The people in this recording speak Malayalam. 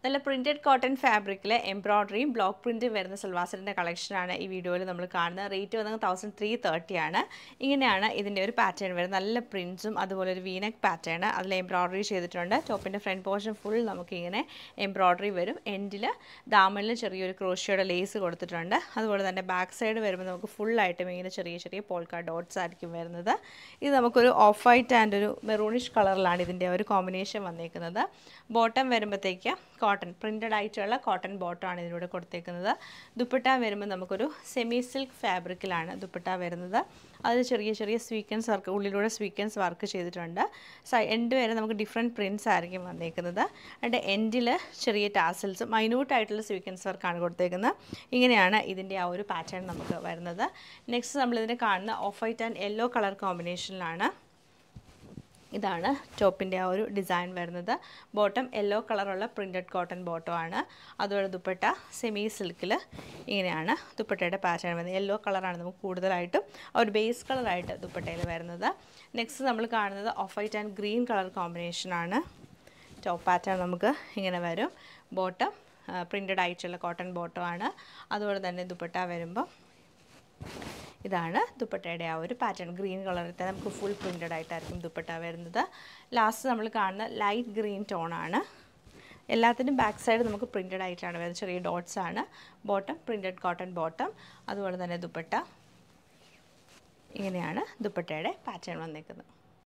നല്ല പ്രിൻറ്റഡ് കോട്ടൺ ഫാബ്രിക്കിൽ എംബ്രോയ്ഡറിയും ബ്ലോക്ക് പ്രിൻറ്റും വരുന്ന സൽവാസിൻ്റെ കളക്ഷനാണ് ഈ വീഡിയോയിൽ നമ്മൾ കാണുന്നത് റേറ്റ് വന്നത് തൗസൻഡ് ത്രീ തേർട്ടി ആണ് ഇങ്ങനെയാണ് ഇതിൻ്റെ ഒരു പാറ്റേൺ വരുന്നത് നല്ല പ്രിൻസും അതുപോലെ ഒരു വീനക്ക് പാറ്റേൺ അതിൽ എംബ്രോയ്ഡറി ചെയ്തിട്ടുണ്ട് ടോപ്പിൻ്റെ ഫ്രണ്ട് പോർഷൻ ഫുൾ നമുക്കിങ്ങനെ എംബ്രോയ്ഡറി വരും എൻഡിൽ ദാമനിൽ ചെറിയൊരു ക്രോഷ്യയുടെ ലേസ് കൊടുത്തിട്ടുണ്ട് അതുപോലെ തന്നെ ബാക്ക് സൈഡ് വരുമ്പോൾ നമുക്ക് ഫുള്ളായിട്ടും ഇങ്ങനെ ചെറിയ ചെറിയ പോൾക്കാ ഡോട്ട്സ് ആയിരിക്കും വരുന്നത് ഇത് നമുക്കൊരു ഓഫ് വൈറ്റ് ആൻഡ് ഒരു മെറൂണിഷ് കളറിലാണ് ഇതിൻ്റെ ഒരു കോമ്പിനേഷൻ വന്നേക്കുന്നത് ബോട്ടം വരുമ്പോഴത്തേക്ക് കോട്ടൺ പ്രിൻറ്റഡ് ആയിട്ടുള്ള കോട്ടൺ ബോട്ടമാണ് ഇതിലൂടെ കൊടുത്തേക്കുന്നത് ദുപ്പട്ട വരുമ്പോൾ നമുക്കൊരു സെമി സിൽക്ക് ഫാബ്രിക്കിലാണ് ദുപ്പട്ട വരുന്നത് അതിൽ ചെറിയ ചെറിയ സ്വീക്കൻസ് വർക്ക് ഉള്ളിലൂടെ സ്വീക്കൻസ് വർക്ക് ചെയ്തിട്ടുണ്ട് സൈ എൻഡ് വരെ നമുക്ക് ഡിഫറെൻറ്റ് പ്രിൻസ് ആയിരിക്കും വന്നേക്കുന്നത് അതിൻ്റെ എൻഡിൽ ചെറിയ ടാസൽസ് മൈന്യൂട്ടായിട്ടുള്ള സ്വീക്കൻസ് വർക്കാണ് കൊടുത്തേക്കുന്നത് ഇങ്ങനെയാണ് ഇതിൻ്റെ ആ ഒരു പാറ്റേൺ നമുക്ക് വരുന്നത് നെക്സ്റ്റ് നമ്മളിതിനെ കാണുന്ന off white and yellow colour കോമ്പിനേഷനിലാണ് ഇതാണ് ടോപ്പിൻ്റെ ആ ഒരു ഡിസൈൻ വരുന്നത് ബോട്ടം യെല്ലോ കളറുള്ള പ്രിൻറ്റഡ് കോട്ടൺ ബോട്ടം ആണ് അതുപോലെ ദുപ്പട്ട സെമി സിൽക്കിൽ ഇങ്ങനെയാണ് ദുപ്പട്ടയുടെ പാറ്റേൺ വരുന്നത് യെല്ലോ കളറാണ് നമുക്ക് കൂടുതലായിട്ടും ആ ഒരു ബേസ് കളറായിട്ട് ദുപ്പട്ടയിൽ വരുന്നത് നെക്സ്റ്റ് നമ്മൾ കാണുന്നത് off white and green colour കോമ്പിനേഷനാണ് ടോപ്പ് പാറ്റേൺ നമുക്ക് ഇങ്ങനെ വരും ബോട്ടം പ്രിൻറ്റഡ് ആയിട്ടുള്ള കോട്ടൺ ബോട്ടം ആണ് അതുപോലെ തന്നെ ദുപ്പട്ട വരുമ്പോൾ ഇതാണ് ദുപ്പട്ടയുടെ ആ ഒരു പാറ്റേൺ ഗ്രീൻ കളറിൽ തന്നെ നമുക്ക് ഫുൾ പ്രിൻറ്റഡ് ആയിട്ടായിരിക്കും ദുപ്പട്ട വരുന്നത് ലാസ്റ്റ് നമ്മൾ കാണുന്ന ലൈറ്റ് ഗ്രീൻ ടോണാണ് എല്ലാത്തിനും ബാക്ക് സൈഡ് നമുക്ക് പ്രിൻറ്റഡ് ആയിട്ടാണ് വരുന്നത് ചെറിയ ഡോട്ട്സ് ആണ് ബോട്ടം പ്രിൻറ്റഡ് കോട്ടൺ ബോട്ടം അതുപോലെ തന്നെ ദുപ്പട്ട ഇങ്ങനെയാണ് ദുപ്പട്ടയുടെ പാറ്റേൺ വന്നേക്കുന്നത്